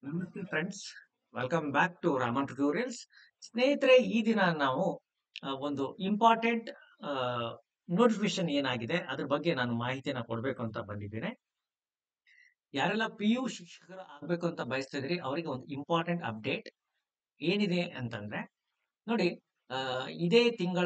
ನಮಸ್ತೆ friends welcome back to Raman tutorials ಸ್ನೇಹಿತರೆ ಈ ದಿನ ನಾವು ಆ, ಒಂದು ಇಂಪಾರ್ಟೆಂಟ್ ನೋಟಿಫಿಕೇಶನ್ ಏನಾಗಿದೆ ಅದ್ರ ಬಗ್ಗೆ ನಾನು ಮಾಹಿತಿಯನ್ನ ಕೊಡ್ಬೇಕು ಅಂತ ಬಂದಿದ್ದೇನೆ ಯಾರೆಲ್ಲ ಪಿ ಯು ಶಿಕ್ಷಕರು ಆಗ್ಬೇಕು ಅಂತ ಬಯಸ್ತಾ ಇದ್ರಿ ಅವರಿಗೆ ಒಂದು ಇಂಪಾರ್ಟೆಂಟ್ ಅಪ್ಡೇಟ್ ಏನಿದೆ ಅಂತಂದ್ರೆ ನೋಡಿ ಆ, ಇದೇ ತಿಂಗಳ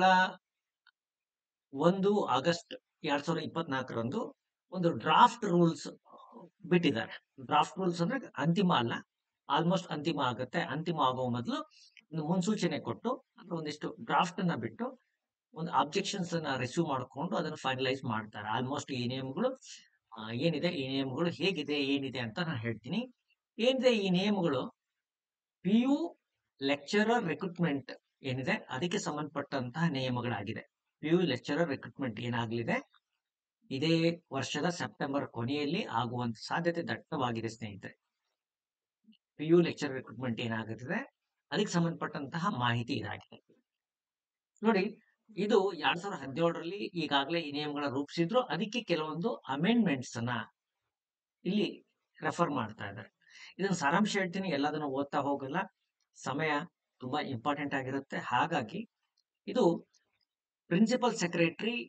ಒಂದು ಆಗಸ್ಟ್ ಎರಡ್ ಸಾವಿರದ ಇಪ್ಪತ್ನಾಲ್ಕರಂದು ಒಂದು ಡ್ರಾಫ್ಟ್ ರೂಲ್ಸ್ ಬಿಟ್ಟಿದ್ದಾರೆ ಡ್ರಾಫ್ಟ್ ರೂಲ್ಸ್ ಅಂದ್ರೆ ಅಂತಿಮ ಅಲ್ಲ ಆಲ್ಮೋಸ್ಟ್ ಅಂತಿಮ ಆಗುತ್ತೆ ಅಂತಿಮ ಆಗೋ ಮೊದಲು ಒಂದು ಮುನ್ಸೂಚನೆ ಕೊಟ್ಟು ಅಂದ್ರೆ ಒಂದಿಷ್ಟು ಡ್ರಾಫ್ಟ್ ಅನ್ನ ಬಿಟ್ಟು ಒಂದು ಅಬ್ಜೆಕ್ಷನ್ಸ್ ಅನ್ನ ರಿಸೀವ್ ಮಾಡಿಕೊಂಡು ಅದನ್ನು ಫೈನಲೈಸ್ ಮಾಡ್ತಾರೆ ಆಲ್ಮೋಸ್ಟ್ ಈ ನಿಯಮಗಳು ಆ, ಏನಿದೆ ಈ ನಿಯಮಗಳು ಹೇಗಿದೆ ಏನಿದೆ ಅಂತ ನಾನು ಹೇಳ್ತೀನಿ ಏನಿದೆ ಈ ನಿಯಮಗಳು ಪಿ ಯು ಲೆಕ್ಚರರ್ ರಿಕ್ರೂಟ್ಮೆಂಟ್ ಏನಿದೆ ಅದಕ್ಕೆ ಸಂಬಂಧಪಟ್ಟಂತಹ ನಿಯಮಗಳಾಗಿದೆ ಪಿ ಯು ಲೆಕ್ಚರರ್ ರಿಕ್ರೂಟ್ಮೆಂಟ್ ಏನಾಗಲಿದೆ ಇದೇ ವರ್ಷದ ಸೆಪ್ಟೆಂಬರ್ ಕೊನೆಯಲ್ಲಿ ಆಗುವಂತ ಸಾಧ್ಯತೆ ದಟ್ಟವಾಗಿದೆ ಸ್ನೇಹಿತರೆ ಪಿ ಯು ಲೆಕ್ಚರ್ ರಿಕ್ರೂಟ್ಮೆಂಟ್ ಏನಾಗುತ್ತದೆ ಅದಕ್ಕೆ ಸಂಬಂಧಪಟ್ಟಂತಹ ಮಾಹಿತಿ ಇದಾಗಿದೆ ನೋಡಿ ಇದು ಎರಡ್ ಸಾವಿರದ ಹದಿನೇಳರಲ್ಲಿ ಈಗಾಗಲೇ ಈ ನಿಯಮಗಳ ರೂಪಿಸಿದ್ರು ಅದಕ್ಕೆ ಕೆಲವೊಂದು ಅಮೆಂಡ್ಮೆಂಟ್ಸ್ ಅನ್ನ ಇಲ್ಲಿ ರೆಫರ್ ಮಾಡ್ತಾ ಇದ್ದಾರೆ ಇದನ್ನ ಸಾರಾಂಶ ಹೇಳ್ತೀನಿ ಎಲ್ಲದನ್ನು ಓದ್ತಾ ಹೋಗಲ್ಲ ಸಮಯ ತುಂಬಾ ಇಂಪಾರ್ಟೆಂಟ್ ಆಗಿರುತ್ತೆ ಹಾಗಾಗಿ ಇದು ಪ್ರಿನ್ಸಿಪಲ್ ಸೆಕ್ರೆಟರಿ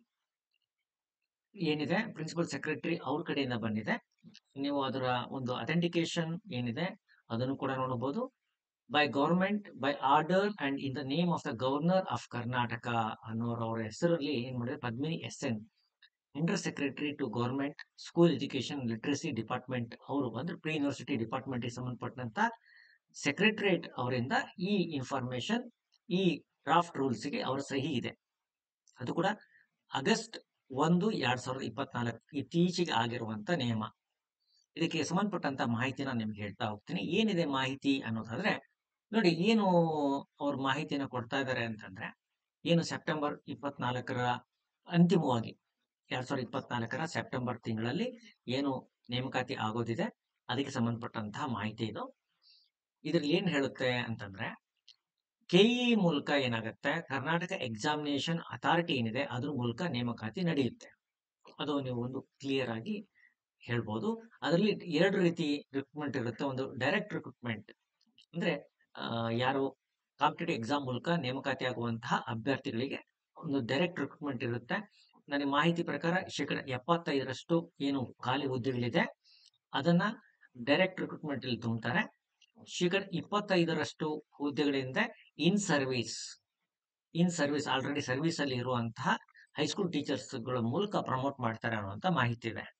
ಏನಿದೆ ಪ್ರಿನ್ಸಿಪಲ್ ಸೆಕ್ರೆಟರಿ ಅವ್ರ ಕಡೆಯಿಂದ ಬಂದಿದೆ ನೀವು ಅದರ ಒಂದು ಅಥೆಂಟಿಕೇಶನ್ ಏನಿದೆ ಅದನ್ನು ಕೂಡ ನೋಡಬಹುದು by government by order and in the name of the governor of Karnataka ಅನ್ನೋರ ಅವರ ಹೆಸರಲ್ಲಿ ಏನ್ ಮಾಡಿದ್ರೆ Padmini S N under secretary to government school education literacy department ಅವರು ಅಂದ್ರೆ ಪ್ರಿ ಯೂನಿವರ್ಸಿಟಿ ಡಿಪಾರ್ಟ್ಮೆಂಟ್ ಸಂಬಂಧಪಟ್ಟಂತ ಸೆಕ್ರೆಟರಿಯೇಟ್ ಅವರಿಂದ ಈ ಇನ್ಫಾರ್ಮೇಶನ್ ಈ ಡ್ರಾಫ್ಟ್ ರೂಲ್ಸ್ಗೆ ಅವರ ಸಹಿ ಇದೆ ಅದು ಕೂಡ ಆಗಸ್ಟ್ ಒಂದು ಎರಡ್ ಸಾವಿರದ ಇಪ್ಪತ್ನಾಲ್ಕು ಇತ್ತೀಚೆಗೆ ಆಗಿರುವಂತ ನಿಯಮ ಇದಕ್ಕೆ ಸಂಬಂಧಪಟ್ಟಂತ ಮಾಹಿತಿನ ನಿಮ್ಗೆ ಹೇಳ್ತಾ ಹೋಗ್ತೀನಿ ಏನಿದೆ ಮಾಹಿತಿ ಅನ್ನೋದಾದ್ರೆ ನೋಡಿ ಏನು ಅವ್ರ ಮಾಹಿತಿನ ಕೊಡ್ತಾ ಇದ್ದಾರೆ ಅಂತಂದ್ರೆ ಏನು ಸೆಪ್ಟೆಂಬರ್ ಇಪ್ಪತ್ನಾಲ್ಕರ ಅಂತಿಮವಾಗಿ ಎರಡ್ ಸಾವಿರದ ಇಪ್ಪತ್ನಾಲ್ಕರ ಸೆಪ್ಟೆಂಬರ್ ತಿಂಗಳಲ್ಲಿ ಏನು ನೇಮಕಾತಿ ಆಗೋದಿದೆ ಅದಕ್ಕೆ ಸಂಬಂಧಪಟ್ಟಂತಹ ಮಾಹಿತಿ ಇದು ಇದ್ರಲ್ಲಿ ಏನ್ ಹೇಳುತ್ತೆ ಅಂತಂದ್ರೆ ಕೆಇ ಮೂಲಕ ಏನಾಗುತ್ತೆ ಕರ್ನಾಟಕ ಎಕ್ಸಾಮಿನೇಷನ್ ಅಥಾರಿಟಿ ಏನಿದೆ ಅದ್ರ ಮೂಲಕ ನೇಮಕಾತಿ ನಡೆಯುತ್ತೆ ಅದು ನೀವು ಒಂದು ಕ್ಲಿಯರ್ ಆಗಿ ಹೇಳ್ಬೋದು ಅದರಲ್ಲಿ ಎರಡು ರೀತಿ ರಿಕ್ರೂಟ್ಮೆಂಟ್ ಇರುತ್ತೆ ಒಂದು ಡೈರೆಕ್ಟ್ ರಿಕ್ರೂಟ್ಮೆಂಟ್ ಅಂದ್ರೆ ಆ, ಯಾರು ಕಾಂಪಿಟೇಟಿವ್ ಎಕ್ಸಾಮ್ ಮೂಲಕ ನೇಮಕಾತಿ ಆಗುವಂತಹ ಅಭ್ಯರ್ಥಿಗಳಿಗೆ ಒಂದು ಡೈರೆಕ್ಟ್ ರಿಕ್ರೂಟ್ಮೆಂಟ್ ಇರುತ್ತೆ ನನಗೆ ಮಾಹಿತಿ ಪ್ರಕಾರ ಶೇಕಡ ಎಪ್ಪತ್ತೈದರಷ್ಟು ಏನು ಖಾಲಿ ಹುದ್ದೆಗಳಿದೆ ಅದನ್ನ ಡೈರೆಕ್ಟ್ ರಿಕ್ರೂಟ್ಮೆಂಟ್ ಅಲ್ಲಿ ತುಂಬ್ತಾರೆ ಶೇಕಡ ಇಪ್ಪತ್ತೈದರಷ್ಟು ಹುದ್ದೆಗಳಿಂದ in service in service already service ಅಲ್ಲಿ ಇರುವಂತಹ ಹೈಸ್ಕೂಲ್ ಟೀಚರ್ಸ್ ಗಳ ಮೂಲಕ ಪ್ರಮೋಟ್ ಮಾಡ್ತಾರೆ ಅನ್ನುವಂತ ಮಾಹಿತಿ ಇದೆ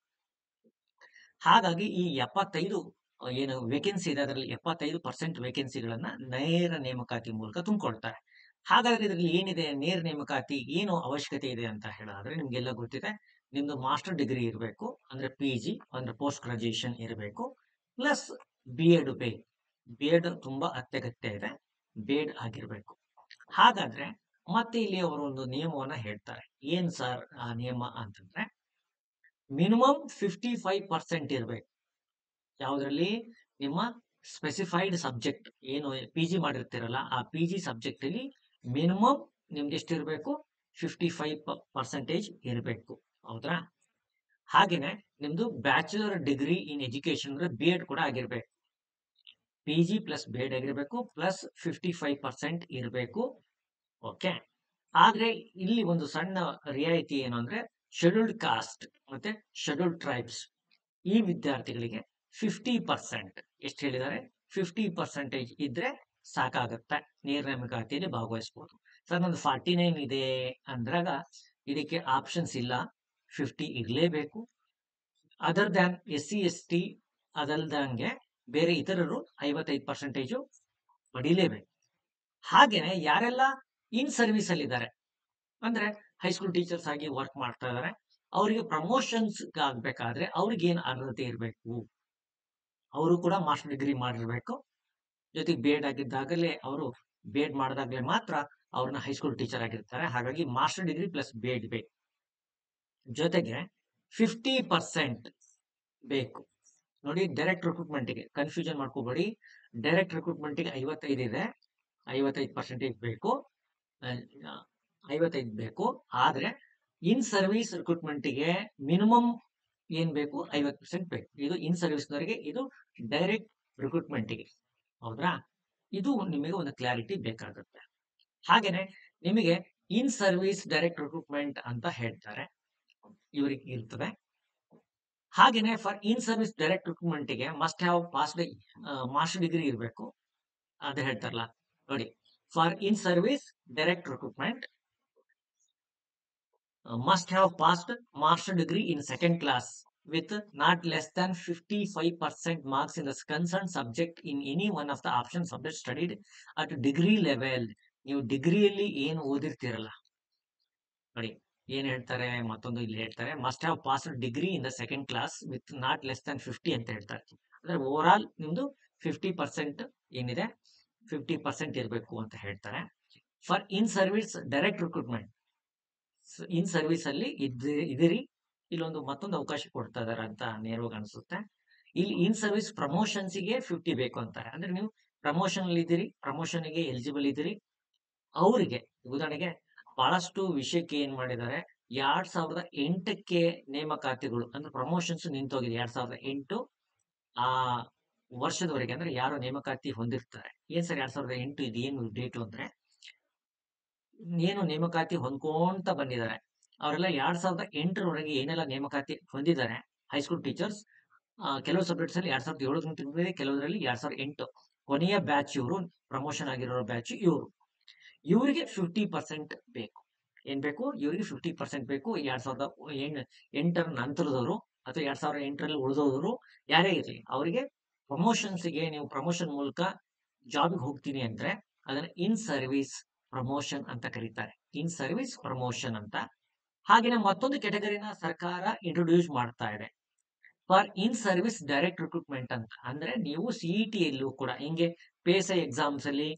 ಹಾಗಾಗಿ ಈ ಎಪ್ಪತ್ತೈದು ಅಹ್, ಏನು ವೇಕೆನ್ಸಿ ಇದೆ ಅದರಲ್ಲಿ ಎಪ್ಪತ್ತೈದು ಪರ್ಸೆಂಟ್ ವೇಕೆನ್ಸಿಗಳನ್ನ ನೇರ ನೇಮಕಾತಿ ಮೂಲಕ ತುಂಬಿಕೊಡ್ತಾರೆ ಹಾಗಾದ್ರೆ ಇದರಲ್ಲಿ ಏನಿದೆ ನೇರ ನೇಮಕಾತಿ ಏನು ಅವಶ್ಯಕತೆ ಇದೆ ಅಂತ ಹೇಳಿದ್ರೆ ನಿಮ್ಗೆಲ್ಲ ಗೊತ್ತಿದೆ ನಿಮ್ದು ಮಾಸ್ಟರ್ ಡಿಗ್ರಿ ಇರಬೇಕು ಅಂದ್ರೆ ಪಿ ಜಿ ಅಂದ್ರೆ ಪೋಸ್ಟ್ ಗ್ರಾಜುಯೇಷನ್ ಇರಬೇಕು ಪ್ಲಸ್ ಬಿ ಎಡ್ ಬೇ ಬಿ ಎಡ್ ತುಂಬಾ ಅತ್ಯಗತ್ಯ ಇದೆ ಬಿ ಎಡ್ ಆಗಿರ್ಬೇಕು ಹಾಗಾದ್ರೆ ಮತ್ತೆ ಇಲ್ಲಿ ಅವರು ಒಂದು ನಿಯಮವನ್ನ ಹೇಳ್ತಾರೆ ಏನ್ ಸರ್ ಆ ನಿಯಮ ಅಂತಂದ್ರೆ ಮಿನಿಮಮ್ ಫಿಫ್ಟಿ ಫೈವ್ ಪರ್ಸೆಂಟ್ ಇರಬೇಕು ಯಾವುದ್ರಲ್ಲಿ ನಿಮ್ಮ ಸ್ಪೆಸಿಫೈಡ್ ಸಬ್ಜೆಕ್ಟ್ ಏನು ಪಿ ಜಿ ಮಾಡಿರ್ತೀರಲ್ಲ ಆ ಪಿ ಜಿ ಸಬ್ಜೆಕ್ಟ್ ಅಲ್ಲಿ ಮಿನಿಮಮ್ ನಿಮ್ಗೆ ಎಷ್ಟಿರಬೇಕು ಫಿಫ್ಟಿ ಫೈವ್ ಪರ್ಸೆಂಟೇಜ್ ಇರಬೇಕು ಹೌದ್ರಾ ಹಾಗೇನೆ ನಿಮ್ದು ಬ್ಯಾಚುಲರ್ ಡಿಗ್ರಿ ಇನ್ ಎಜುಕೇಶನ್ ಅಂದ್ರೆ ಬಿ ಎಡ್ ಕೂಡ ಆಗಿರ್ಬೇಕು P G plus B Ed ಆಗಿರ್ಬೇಕು ಪ್ಲಸ್ ಫಿಫ್ಟಿ ಫೈವ್ ಪರ್ಸೆಂಟ್ ಇರಬೇಕು ಓಕೆ ಆದ್ರೆ ಇಲ್ಲಿ ಒಂದು ಸಣ್ಣ ರಿಯಾಯಿತಿ ಏನು ಅಂದ್ರೆ ಶೆಡ್ಯೂಲ್ಡ್ ಕಾಸ್ಟ್ ಮತ್ತೆ ಶೆಡ್ಯೂಲ್ಡ್ ಟ್ರೈಬ್ಸ್ ಈ ವಿದ್ಯಾರ್ಥಿಗಳಿಗೆ ಫಿಫ್ಟಿ ಪರ್ಸೆಂಟ್ ಎಷ್ಟು ಹೇಳಿದ್ದಾರೆ ಫಿಫ್ಟಿ ಪರ್ಸೆಂಟೇಜ್ ಇದ್ರೆ ಸಾಕಾಗತ್ತೆ ನೇರ ನೇಮಕಾತಿಯಲ್ಲಿ ಭಾಗವಹಿಸಬಹುದು ಸರ್ ನಂದು ಫಾರ್ಟಿ ನೈನ್ ಇದೆ ಅಂದ್ರಾಗ ಇದಕ್ಕೆ ಆಪ್ಷನ್ಸ್ ಇಲ್ಲ ಫಿಫ್ಟಿ ಇರಲೇಬೇಕು other than S C S T ಅದಲ್ದಂಗೆ ಬೇರೆ ಇತರರು ಐವತ್ತೈದು ಪರ್ಸೆಂಟೇಜು ಪಡೀಲೇಬೇಕು ಹಾಗೇನೆ ಯಾರೆಲ್ಲ ಇನ್ ಸರ್ವಿಸ್ ಅಲ್ಲಿ ಇದ್ದಾರೆ ಅಂದ್ರೆ ಹೈಸ್ಕೂಲ್ ಟೀಚರ್ಸ್ ಆಗಿ ವರ್ಕ್ ಮಾಡ್ತಾ ಇದಾರೆ ಅವರಿಗೆ ಪ್ರಮೋಷನ್ಸ್ ಆಗ್ಬೇಕಾದ್ರೆ ಅವ್ರಿಗೆ ಏನ್ ಅರ್ಹತೆ ಇರಬೇಕು ಅವರು ಕೂಡ ಮಾಸ್ಟರ್ ಡಿಗ್ರಿ ಮಾಡಿರ್ಬೇಕು ಜೊತೆಗೆ ಬಿ ಎಡ್ ಆಗಿದ್ದಾಗಲೇ ಅವರು ಬಿ ಎಡ್ ಮಾಡಿದಾಗಲೇ ಮಾತ್ರ ಅವ್ರನ್ನ ಹೈಸ್ಕೂಲ್ ಟೀಚರ್ ಆಗಿರ್ತಾರೆ ಹಾಗಾಗಿ master degree plus B Ed ಬೇಕು ಜೊತೆಗೆ ಫಿಫ್ಟಿ ಪರ್ಸೆಂಟ್ ಬೇಕು ನೋಡಿ ಡೈರೆಕ್ಟ್ ರಿಕ್ರೂಟ್ಮೆಂಟ್ಗೆ ಕನ್ಫ್ಯೂಷನ್ ಮಾಡ್ಕೋಬೇಡಿ ಡೈರೆಕ್ಟ್ ರಿಕ್ರೂಟ್ಮೆಂಟ್ಗೆ ಐವತ್ತೈದು ಇದೆ ಐವತ್ತೈದು ಪರ್ಸೆಂಟೇಜ್ ಬೇಕು ಐವತ್ತೈದು ಬೇಕು ಆದ್ರೆ ಇನ್ ಸರ್ವಿಸ್ ರಿಕ್ರೂಟ್ಮೆಂಟ್ಗೆ ಮಿನಿಮಮ್ ಏನ್ ಬೇಕು ಐವತ್ತು ಪರ್ಸೆಂಟ್ ಬೇಕು ಇದು ಇನ್ ಸರ್ವಿಸ್ನವರಿಗೆ ಇದು ಡೈರೆಕ್ಟ್ ರಿಕ್ರೂಟ್ಮೆಂಟ್ಗೆ ಹೌದ್ರಾ ಇದು ನಿಮಗೆ ಒಂದು ಕ್ಲಾರಿಟಿ ಬೇಕಾಗುತ್ತೆ ಹಾಗೇನೆ ನಿಮಗೆ ಇನ್ ಸರ್ವಿಸ್ ಡೈರೆಕ್ಟ್ ರಿಕ್ರೂಟ್ಮೆಂಟ್ ಅಂತ ಹೇಳ್ತಾರೆ ಇವರಿಗೆ ಇರ್ತದೆ ಹಾಗೇನೆ for in service direct recruitment ಗೆ must have passed master degree ಇರಬೇಕು ಅದೇ ಹೇಳ್ತಾರಲ್ಲ ನೋಡಿ for in service direct recruitment must have passed master degree in second class with not less than 55% marks in the concerned subject in any one of the option subjects studied at degree level. ನೀವು ಡಿಗ್ರಿಯಲ್ಲಿ ಏನು ಓದಿರ್ತೀರಲ್ಲ ನೋಡಿ ಏನ್ ಹೇಳ್ತಾರೆ ಮತ್ತೊಂದು ಇಲ್ಲಿ ಹೇಳ್ತಾರೆ must have pass degree in the second class with not less than fifty ಅಂತ ಹೇಳ್ತಾರೆ ಅಂದ್ರೆ ಓವರ್ ಆಲ್ ನಿಮ್ದು ಫಿಫ್ಟಿ ಪರ್ಸೆಂಟ್ ಏನಿದೆ ಫಿಫ್ಟಿ ಪರ್ಸೆಂಟ್ ಇರಬೇಕು ಅಂತ ಹೇಳ್ತಾರೆ for in service direct recruitment in service ಅಲ್ಲಿ ಇದ್ ಇದಿರಿ ಇಲ್ಲೊಂದು ಮತ್ತೊಂದು ಅವಕಾಶ ಕೊಡ್ತಾ ಇದಾರೆ ಅಂತ ನೇರವಾಗಿ ಅನಿಸುತ್ತೆ ಇಲ್ಲಿ ಇನ್ ಸರ್ವಿಸ್ ಪ್ರಮೋಷನ್ಸ್ ಗೆ ಫಿಫ್ಟಿ ಬೇಕು ಅಂತಾರೆ ಅಂದ್ರೆ ನೀವು ಪ್ರಮೋಷನ್ ಅಲ್ಲಿ ಇದ್ದೀರಿ ಪ್ರಮೋಷನ್ ಗೆ ಎಲಿಜಿಬಲ್ ಇದ್ದೀರಿ ಅವರಿಗೆ ಉದಾಹರಣೆಗೆ ಬಹಳಷ್ಟು ವಿಷಯಕ್ಕೆ ಏನ್ ಮಾಡಿದ್ದಾರೆ ಎರಡ್ ಸಾವಿರದ ಎಂಟಕ್ಕೆ ನೇಮಕಾತಿಗಳು ಅಂದ್ರೆ ಪ್ರಮೋಷನ್ಸ್ ನಿಂತೋಗಿದೆ ಎರಡ್ ಸಾವಿರದ ಎಂಟು ಆ ವರ್ಷದವರೆಗೆ ಅಂದ್ರೆ ಯಾರು ನೇಮಕಾತಿ ಹೊಂದಿರ್ತಾರೆ ಏನ್ ಸರ್ ಎರಡ್ ಸಾವಿರದ ಎಂಟು ಇದು ಏನು ಡೇಟು ಅಂದ್ರೆ ಏನು ನೇಮಕಾತಿ ಹೊಂದ್ಕೊಂತ ಬಂದಿದ್ದಾರೆ ಅವರೆಲ್ಲ ಎರಡ್ ಸಾವಿರದ ಎಂಟರವರೆಗೆ ಏನೆಲ್ಲ ನೇಮಕಾತಿ ಹೊಂದಿದ್ದಾರೆ ಹೈಸ್ಕೂಲ್ ಟೀಚರ್ಸ್ ಕೆಲವು ಸಬ್ಜೆಕ್ಟ್ಸ್ ಅಲ್ಲಿ ಎರಡ್ ಸಾವಿರದ ಏಳು ತಿಂಗಳಿದೆ ಕೆಲವರಲ್ಲಿ ಎರಡ್ ಸಾವಿರದ ಎಂಟು ಕೊನೆಯ ಬ್ಯಾಚ್ ಇವರು ಪ್ರಮೋಷನ್ ಆಗಿರೋ ಬ್ಯಾಚ್ ಇವರು ಇವರಿಗೆ ಫಿಫ್ಟಿ ಪರ್ಸೆಂಟ್ ಬೇಕು ಏನ್ ಬೇಕು ಇವರಿಗೆ ಫಿಫ್ಟಿ ಪರ್ಸೆಂಟ್ ಬೇಕು ಎರಡ್ ಸಾವಿರದ ಎಂ- ಎಂಟರ ನಂತರದವರು ಅಥವಾ ಎರಡ್ ಸಾವಿರದ ಎಂಟರಲ್ಲಿ ಉಳಿದವರು ಯಾರೇ ಇರಲಿ ಅವರಿಗೆ ಪ್ರಮೋಷನ್ಸ್ಗೆ ನೀವು ಪ್ರಮೋಷನ್ ಮೂಲಕ ಜಾಬ್ಗೆ ಹೋಗ್ತೀನಿ ಅಂದ್ರೆ ಅದನ್ನ ಇನ್ ಸರ್ವಿಸ್ ಪ್ರಮೋಷನ್ ಅಂತ ಕರೀತಾರೆ ಇನ್ ಸರ್ವಿಸ್ ಪ್ರಮೋಷನ್ ಅಂತ ಹಾಗೆಯೇ ಮತ್ತೊಂದು ಕೆಟಗರಿನ ಸರ್ಕಾರ ಇಂಟ್ರೊಡ್ಯೂಸ್ ಮಾಡ್ತಾ ಇದೆ for in service direct recruitment ಅಂತ ಅಂದ್ರೆ ನೀವು ಸಿಇಟಿ ಯಲ್ಲೂ ಕೂಡ ಹಿಂಗೆ ಪೇಸ ಎಕ್ಸಾಮ್ಸ್ ಅಲ್ಲಿ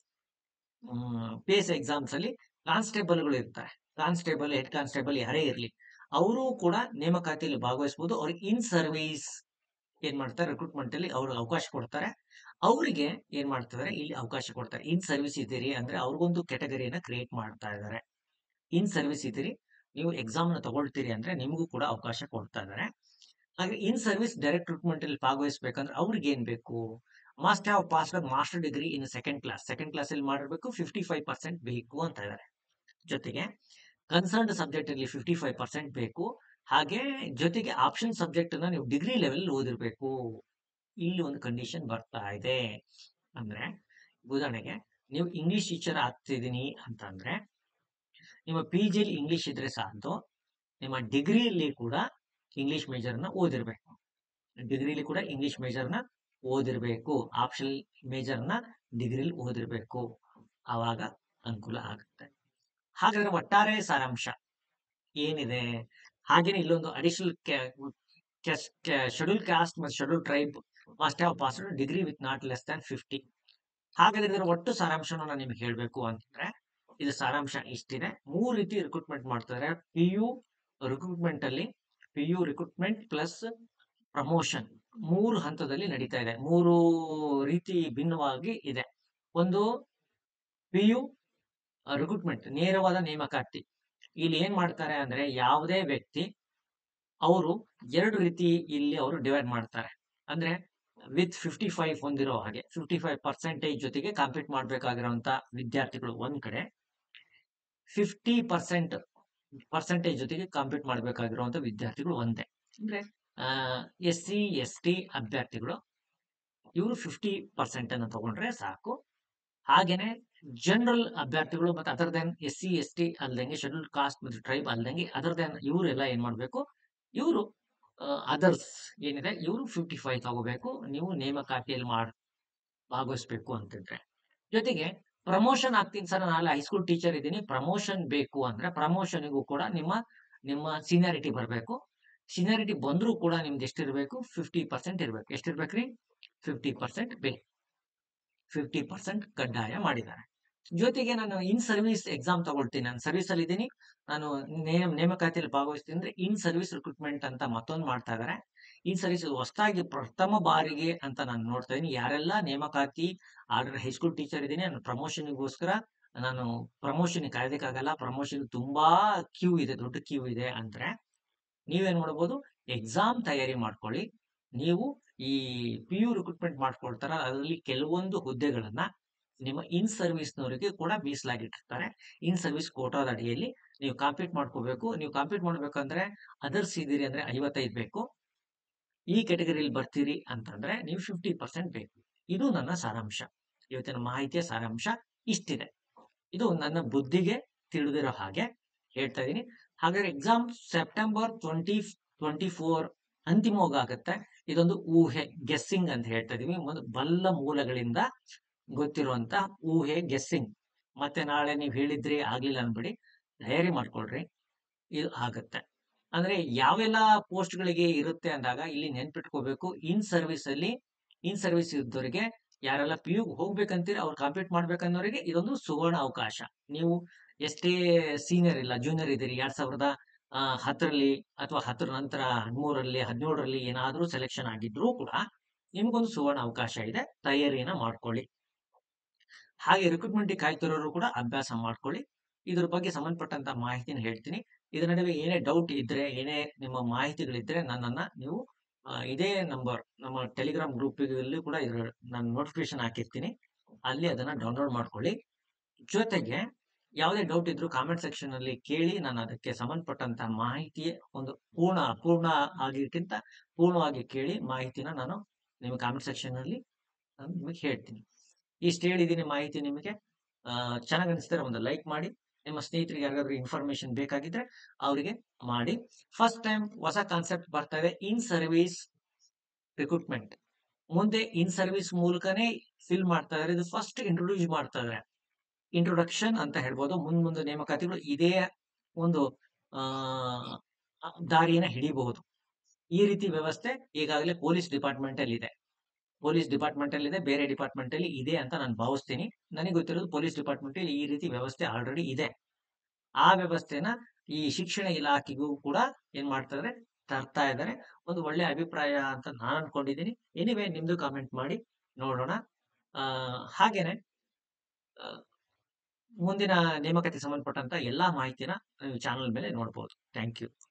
ಪೇಸ ಎಕ್ಸಾಮ್ಸ್ ಅಲ್ಲಿ ಕಾನ್ಸ್ಟೇಬಲ್ಗಳು ಇರ್ತಾರೆ ಕಾನ್ಸ್ಟೇಬಲ್ ಹೆಡ್ ಕಾನ್ಸ್ಟೇಬಲ್ ಯಾರೇ ಇರಲಿ ಅವರು ಕೂಡ ನೇಮಕಾತಿಯಲ್ಲಿ ಭಾಗವಹಿಸಬಹುದು ಅವ್ರಿಗೆ ಇನ್ ಸರ್ವಿಸ್ ಏನ್ ಮಾಡ್ತಾರೆ ರಿಕ್ರೂಟ್ಮೆಂಟ್ ಅಲ್ಲಿ ಅವ್ರಿಗೆ ಅವಕಾಶ ಕೊಡ್ತಾರೆ ಅವರಿಗೆ ಏನ್ ಮಾಡ್ತಿದ್ದಾರೆ ಇಲ್ಲಿ ಅವಕಾಶ ಕೊಡ್ತಾರೆ ಇನ್ ಸರ್ವಿಸ್ ಇದ್ದೀರಿ ಅಂದ್ರೆ ಅವ್ರಿಗೊಂದು ಕೆಟಗರಿಯನ್ನ ಕ್ರಿಯೇಟ್ ಮಾಡ್ತಾ ಇದ್ದಾರೆ ಇನ್ ಸರ್ವಿಸ್ ಇದ್ದೀರಿ ನೀವು ಎಕ್ಸಾಮ್ ನ ತಗೊಳ್ತೀರಿ ಅಂದ್ರೆ ನಿಮಗೂ ಕೂಡ ಅವಕಾಶ ಕೊಡ್ತಾ ಇದ್ದಾರೆ ಹಾಗೆ ಇನ್ ಸರ್ವಿಸ್ ಡೈರೆಕ್ಟ್ ರಿಕ್ರೂಟ್ಮೆಂಟ್ ಅಲ್ಲಿ ಭಾಗವಹಿಸಬೇಕಂದ್ರೆ ಅವ್ರಿಗೆ ಏನ್ ಬೇಕು must have pass master degree in second class second class ಅಲ್ಲಿ ಮಾಡಿರ್ಬೇಕು ಫಿಫ್ಟಿ ಫೈವ್ ಪರ್ಸೆಂಟ್ ಬೇಕು ಅಂತ ಇದ್ದಾರೆ ಜೊತೆಗೆ ಕನ್ಸರ್ನ್ಡ್ ಸಬ್ಜೆಕ್ಟ್ ಅಲ್ಲಿ ಫಿಫ್ಟಿ ಫೈವ್ ಪರ್ಸೆಂಟ್ ಬೇಕು ಹಾಗೆ ಜೊತೆಗೆ ಆಪ್ಷನ್ ಸಬ್ಜೆಕ್ಟ್ ಅನ್ನ ನೀವು ಡಿಗ್ರಿ ಲೆವೆಲ್ ಓದಿರ್ಬೇಕು ಇಲ್ಲಿ ಒಂದು ಕಂಡೀಷನ್ ಬರ್ತಾ ಇದೆ ಅಂದ್ರೆ ಉದಾಹರಣೆಗೆ ನೀವು ಇಂಗ್ಲಿಷ್ ಟೀಚರ್ ಆಗ್ತಿದೀನಿ ಅಂತಂದ್ರೆ ನಿಮ್ಮ ಪಿ ಜಿಲಿ ಇಂಗ್ಲಿಷ್ ಇದ್ರೆ ಸಾಕು ನಿಮ್ಮ ಡಿಗ್ರಿಯಲ್ಲಿ ಕೂಡ ಇಂಗ್ಲಿಷ್ ಮೇಜರ್ನ ಓದಿರ್ಬೇಕು ಡಿಗ್ರಿಲಿ ಕೂಡ ಇಂಗ್ಲಿಷ್ ಮೇಜರ್ನ ಓದಿರ್ಬೇಕು ಆಪ್ಷನಲ್ ಮೇಜರ್ನ ಡಿಗ್ರಿಲಿ ಓದಿರ್ಬೇಕು ಆವಾಗ ಅನುಕೂಲ ಆಗುತ್ತೆ ಹಾಗಾದ್ರೆ ಒಟ್ಟಾರೆ ಸಾರಾಂಶ ಏನಿದೆ ಹಾಗೇನೆ ಇಲ್ಲೊಂದು ಅಡಿಷನಲ್ ಶೆಡ್ಯೂಲ್ ಕಾಸ್ಟ್ ಮತ್ತು schedule tribe must have pass degree with not less than fifty ಹಾಗಾದ್ರೆ ಇದರ ಒಟ್ಟು ಸಾರಾಂಶನ ನಾನು ನಿಮ್ಗೆ ಹೇಳ್ಬೇಕು ಅಂತಂದ್ರೆ ಇದು ಸಾರಾಂಶ ಇಷ್ಟಿದೆ ಮೂರು ರೀತಿ ರಿಕ್ರೂಟ್ಮೆಂಟ್ ಮಾಡ್ತಾರೆ ಪಿ ಯು ರಿಕ್ರೂಟ್ಮೆಂಟ್ ಅಲ್ಲಿ P U recruitment plus promotion ಮೂರು ಹಂತದಲ್ಲಿ ನಡೀತಾ ಇದೆ ಮೂರು ರೀತಿ ಭಿನ್ನವಾಗಿ ಇದೆ ಒಂದು ಪಿ ಯು ರಿಕ್ರೂಟ್ಮೆಂಟ್ ನೇರವಾದ ನೇಮಕಾತಿ ಇಲ್ಲಿ ಏನ್ ಮಾಡ್ತಾರೆ ಅಂದ್ರೆ ಯಾವುದೇ ವ್ಯಕ್ತಿ ಅವರು ಎರಡು ರೀತಿ ಇಲ್ಲಿ ಅವರು ಡಿವೈಡ್ ಮಾಡ್ತಾರೆ ಅಂದ್ರೆ ವಿತ್ ಫಿಫ್ಟಿ ಫೈವ್ ಹೊಂದಿರೋ ಹಾಗೆ ಫಿಫ್ಟಿ ಫೈವ್ ಪರ್ಸೆಂಟೇಜ್ ಜೊತೆಗೆ ಕಾಂಪೀಟ್ ಮಾಡ್ಬೇಕಾಗಿರುವಂತ ವಿದ್ಯಾರ್ಥಿಗಳು ಒಂದ್ ಕಡೆ ಫಿಫ್ಟಿ ಪರ್ಸೆಂಟ್ ಪರ್ಸೆಂಟೇಜ್ ಜೊತೆಗೆ ಕಾಂಪೀಟ್ ಮಾಡ್ಬೇಕಾಗಿರುವಂತ ವಿದ್ಯಾರ್ಥಿಗಳು ಒಂದೇ ಅಂದ್ರೆ ಎಸ್ ಸಿ ಎಸ್ ಟಿ ಅಭ್ಯರ್ಥಿಗಳು ಇವರು ಫಿಫ್ಟಿ ಪರ್ಸೆಂಟ್ ಅನ್ನು ತಗೊಂಡ್ರೆ ಸಾಕು ಹಾಗೇನೆ ಜನರಲ್ ಅಭ್ಯರ್ಥಿಗಳು ಮತ್ತೆ other than S C S T ಅಲ್ದಂಗೆ ಶೆಡ್ಯೂಲ್ ಕಾಸ್ಟ್ ಮತ್ತು ಟ್ರೈಬ್ ಅಲ್ದಂಗೆ ಅದರ್ ದೆನ್ ಇವರೆಲ್ಲ ಏನ್ ಮಾಡ್ಬೇಕು ಇವರು ಅದರ್ಸ್ ಏನಿದೆ ಇವರು ಫಿಫ್ಟಿ ಫೈವ್ ತಗೋಬೇಕು ನೀವು ನೇಮಕಾತಿಯಲ್ಲಿ ಮಾಡ್ ಭಾಗವಹಿಸ್ಬೇಕು ಅಂತಿದ್ರೆ ಜೊತೆಗೆ ಪ್ರಮೋಷನ್ ಆಗ್ತೀನಿ ಸರ್ ನಾನು ಹೈಸ್ಕೂಲ್ ಟೀಚರ್ ಇದ್ದೀನಿ ಪ್ರಮೋಷನ್ ಬೇಕು ಅಂದ್ರೆ ಪ್ರಮೋಷನ್ಗೂ ಕೂಡ ನಿಮ್ಮ ನಿಮ್ಮ ಸೀನಿಯಾರಿಟಿ ಬರಬೇಕು ಸೀನಿಯಾರಿಟಿ ಬಂದರೂ ಕೂಡ ನಿಮ್ದು ಎಷ್ಟಿರಬೇಕು ಫಿಫ್ಟಿ ಪರ್ಸೆಂಟ್ ಇರಬೇಕು ಎಷ್ಟಿರ್ಬೇಕ್ರಿ ಫಿಫ್ಟಿ ಪರ್ಸೆಂಟ್ ಬೇಕು ಫಿಫ್ಟಿ ಪರ್ಸೆಂಟ್ ಕಡ್ಡಾಯ ಮಾಡಿದ್ದಾರೆ ಜೊತೆಗೆ ನಾನು ಇನ್ ಸರ್ವಿಸ್ ಎಕ್ಸಾಮ್ ತಗೊಳ್ತೀನಿ ನಾನು ಸರ್ವಿಸ್ ಅಲ್ಲಿ ಇದ್ದೀನಿ ನಾನು ನೇಮ ನೇಮಕಾತಿಯಲ್ಲಿ ಭಾಗವಹಿಸ್ತೀನಿ ಅಂದ್ರೆ ಇನ್ ಸರ್ವಿಸ್ ರಿಕ್ರೂಟ್ಮೆಂಟ್ ಅಂತ ಮತ್ತೊಂದು ಮಾಡ್ತಾ ಇದ್ದಾರೆ ಇನ್ ಸರ್ವಿಸ್ ಹೊಸದಾಗಿ ಪ್ರಥಮ ಬಾರಿಗೆ ಅಂತ ನಾನು ನೋಡ್ತಾ ಇದ್ದೀನಿ ಯಾರೆಲ್ಲ ನೇಮಕಾತಿ ಆರ್ಡರ್ ಹೈಸ್ಕೂಲ್ ಟೀಚರ್ ಇದ್ದೀನಿ ನಾನು ಪ್ರಮೋಷನ್ಗೋಸ್ಕರ ನಾನು ಪ್ರಮೋಷನ್ ಕಾಯ್ದಕ್ಕಾಗಲ್ಲ ಪ್ರಮೋಷನ್ ತುಂಬಾ ಕ್ಯೂ ಇದೆ ದೊಡ್ಡ ಕ್ಯೂ ಇದೆ ಅಂದ್ರೆ ನೀವೇನ್ ಮಾಡ್ಬೋದು ಎಕ್ಸಾಮ್ ತಯಾರಿ ಮಾಡ್ಕೊಳ್ಳಿ ನೀವು ಈ ಪಿ ಯು ರಿಕ್ರೂಟ್ಮೆಂಟ್ ಮಾಡ್ಕೊಳ್ತಾರ ಅದರಲ್ಲಿ ಕೆಲವೊಂದು ಹುದ್ದೆಗಳನ್ನ ನಿಮ್ಮ ಇನ್ ಸರ್ವಿಸ್ನವರಿಗೆ ಕೂಡ ಮೀಸಲಾಗಿಟ್ಟಿರ್ತಾರೆ ಇನ್ ಸರ್ವಿಸ್ ಕೋಟಾದ ಅಡಿಯಲ್ಲಿ ನೀವು ಕಾಂಪೀಟ್ ಮಾಡ್ಕೋಬೇಕು ನೀವು ಕಾಂಪೀಟ್ ಮಾಡ್ಬೇಕಂದ್ರೆ ಅದರ್ಸ್ ಇದ್ದೀರಿ ಅಂದ್ರೆ ಐವತ್ತೈದು ಬೇಕು ಈ ಕೆಟಗರಿಯಲ್ಲಿ ಬರ್ತೀರಿ ಅಂತಂದ್ರೆ ನೀವು ಫಿಫ್ಟಿ ಪರ್ಸೆಂಟ್ ಬೇಕು ಇದು ನನ್ನ ಸಾರಾಂಶ ಇವತ್ತಿನ ಮಾಹಿತಿಯ ಸಾರಾಂಶ ಇಷ್ಟಿದೆ ಇದು ನನ್ನ ಬುದ್ಧಿಗೆ ತಿಳಿದಿರೋ ಹಾಗೆ ಹೇಳ್ತಾ ಇದ್ದೀನಿ ಹಾಗಾದ್ರೆ exam September twenty twenty four ಅಂತಿಮವಾಗುತ್ತೆ ಇದೊಂದು ಊಹೆ ಗೆಸ್ಸಿಂಗ್ ಅಂತ ಹೇಳ್ತಾ ಇದೀವಿ ಒಂದು ಬಲ್ಲ ಮೂಲಗಳಿಂದ ಗೊತ್ತಿರುವಂತ ಊಹೆ ಗೆಸ್ಸಿಂಗ್ ಮತ್ತೆ ನಾಳೆ ನೀವು ಹೇಳಿದ್ರಿ ಆಗ್ಲಿಲ್ಲ ಅನ್ಬಿಡಿ ತಯಾರಿ ಮಾಡ್ಕೊಳ್ರಿ ಇದು ಆಗತ್ತೆ ಅಂದ್ರೆ ಯಾವೆಲ್ಲ ಪೋಸ್ಟ್ಗಳಿಗೆ ಇರುತ್ತೆ ಅಂದಾಗ ಇಲ್ಲಿ ನೆನ್ಪಿಟ್ಕೋಬೇಕು ಇನ್ ಸರ್ವಿಸ್ ಅಲ್ಲಿ ಇನ್ ಸರ್ವಿಸ್ ಇದ್ದವರಿಗೆ ಯಾರೆಲ್ಲ ಪಿ ಯು ಹೋಗ್ಬೇಕಂತೀರಿ ಅವ್ರು ಕಾಂಪೀಟ್ ಮಾಡ್ಬೇಕನ್ನೋರಿಗೆ ಇದೊಂದು ಸುವರ್ಣ ಅವಕಾಶ ನೀವು ಎಷ್ಟೇ ಸೀನಿಯರ್ ಇಲ್ಲ ಜೂನಿಯರ್ ಇದ್ದೀರಿ ಎರಡ್ ಸಾವಿರದ ಆ, ಹತ್ತರಲ್ಲಿ ಅಥವಾ ಹತ್ತರ ನಂತರ ಹದಿಮೂರರಲ್ಲಿ ಹದಿನೇಳರಲ್ಲಿ ಏನಾದ್ರೂ ಸೆಲೆಕ್ಷನ್ ಆಗಿದ್ರೂ ಕೂಡ ನಿಮ್ಗೊಂದು ಸುವರ್ಣ ಅವಕಾಶ ಇದೆ ತಯಾರಿನ ಮಾಡ್ಕೊಳ್ಳಿ ಹಾಗೆ ರಿಕ್ರೂಟ್ಮೆಂಟ್ ಕಾಯ್ತಿರೋರು ಕೂಡ ಅಭ್ಯಾಸ ಮಾಡ್ಕೊಳ್ಳಿ ಇದ್ರ ಬಗ್ಗೆ ಸಂಬಂಧಪಟ್ಟಂತ ಮಾಹಿತಿನ ಹೇಳ್ತೀನಿ ಇದರ ನಡುವೆ ಏನೇ ಡೌಟ್ ಇದ್ರೆ ಏನೇ ನಿಮ್ಮ ಮಾಹಿತಿಗಳಿದ್ರೆ ನನ್ನನ್ನ ನೀವು ಆ, ಇದೇ ನಂಬರ್ ನಮ್ಮ ಟೆಲಿಗ್ರಾಮ್ ಗ್ರೂಪಿನಲ್ಲಿ ಕೂಡ ಇದ್ರ ನಾನು ನೋಟಿಫಿಕೇಶನ್ ಹಾಕಿರ್ತೀನಿ ಅಲ್ಲಿ ಅದನ್ನ ಡೌನ್ಲೋಡ್ ಮಾಡ್ಕೊಳ್ಳಿ ಜೊತೆಗೆ ಯಾವುದೇ ಡೌಟ್ ಇದ್ರೂ ಕಾಮೆಂಟ್ ಸೆಕ್ಷನ್ ಅಲ್ಲಿ ಕೇಳಿ ನಾನು ಅದಕ್ಕೆ ಸಂಬಂಧಪಟ್ಟಂತ ಮಾಹಿತಿ ಒಂದು ಪೂರ್ಣ ಅಪೂರ್ಣ ಆಗಿಕ್ಕಿಂತ ಪೂರ್ಣವಾಗಿ ಕೇಳಿ ಮಾಹಿತಿನ ನಾನು ನಿಮಗೆ ಕಾಮೆಂಟ್ ಸೆಕ್ಷನ್ ಅಲ್ಲಿ ನಾನು ನಿಮಗೆ ಹೇಳ್ತೀನಿ ಇಷ್ಟು ಹೇಳಿದ್ದೀನಿ ಮಾಹಿತಿ ನಿಮಗೆ ಚೆನ್ನಾಗಿ ಅನಿಸಿದ್ರೆ ಒಂದು ಲೈಕ್ ಮಾಡಿ ನಿಮ್ಮ ಸ್ನೇಹಿತರಿಗೆ ಯಾರಿಗಾದ್ರೂ ಇನ್ಫಾರ್ಮೇಶನ್ ಬೇಕಾಗಿದ್ರೆ ಅವರಿಗೆ ಮಾಡಿ ಫಸ್ಟ್ ಟೈಮ್ ಹೊಸ ಕಾನ್ಸೆಪ್ಟ್ ಬರ್ತಾ ಇದೆ ಇನ್ ಸರ್ವಿಸ್ ರಿಕ್ರೂಟ್ಮೆಂಟ್ ಮುಂದೆ ಇನ್ ಸರ್ವಿಸ್ ಮೂಲಕನೇ ಫಿಲ್ ಮಾಡ್ತಾ ಇದಾರೆ ಇದು ಫಸ್ಟ್ ಇಂಟ್ರೊಡ್ಯೂಸ್ ಮಾಡ್ತಾ ಇದಾರೆ ಇಂಟ್ರೊಡಕ್ಷನ್ ಅಂತ ಹೇಳ್ಬೋದು ಮುಂದ್ ಮುಂದೆ ನೇಮಕಾತಿಗಳು ಇದೇ ಒಂದು ಆ ದಾರಿಯನ್ನ ಹಿಡಿಬಹುದು ಈ ರೀತಿ ವ್ಯವಸ್ಥೆ ಈಗಾಗಲೇ ಪೊಲೀಸ್ ಡಿಪಾರ್ಟ್ಮೆಂಟ್ ಅಲ್ಲಿ ಇದೆ ಪೊಲೀಸ್ ಡಿಪಾರ್ಟ್ಮೆಂಟ್ ಅಲ್ಲಿ ಇದೆ ಬೇರೆ ಡಿಪಾರ್ಟ್ಮೆಂಟ್ ಅಲ್ಲಿ ಇದೆ ಅಂತ ನಾನು ಭಾವಿಸ್ತೀನಿ ನನಗೆ ಗೊತ್ತಿರೋದು ಪೊಲೀಸ್ ಡಿಪಾರ್ಟ್ಮೆಂಟ್ ಅಲ್ಲಿ ಈ ರೀತಿ ವ್ಯವಸ್ಥೆ ಆಲ್ರೆಡಿ ಇದೆ ಆ ವ್ಯವಸ್ಥೆನ ಈ ಶಿಕ್ಷಣ ಇಲಾಖೆಗೂ ಕೂಡ ಏನ್ ಮಾಡ್ತಾ ಇದಾರೆ ತರ್ತಾ ಇದ್ದಾರೆ ಒಂದು ಒಳ್ಳೆ ಅಭಿಪ್ರಾಯ ಅಂತ ನಾನು ಅನ್ಕೊಂಡಿದ್ದೀನಿ ಎನಿವೇ ನಿಮ್ದು ಕಾಮೆಂಟ್ ಮಾಡಿ ನೋಡೋಣ ಆ ಹಾಗೇನೆ ಆ, ಮುಂದಿನ ನೇಮಕಾತಿ ಸಂಬಂಧಪಟ್ಟಂತ ಎಲ್ಲಾ ಮಾಹಿತಿನ ಚಾನಲ್ ಮೇಲೆ ನೋಡಬಹುದು ಥ್ಯಾಂಕ್ ಯು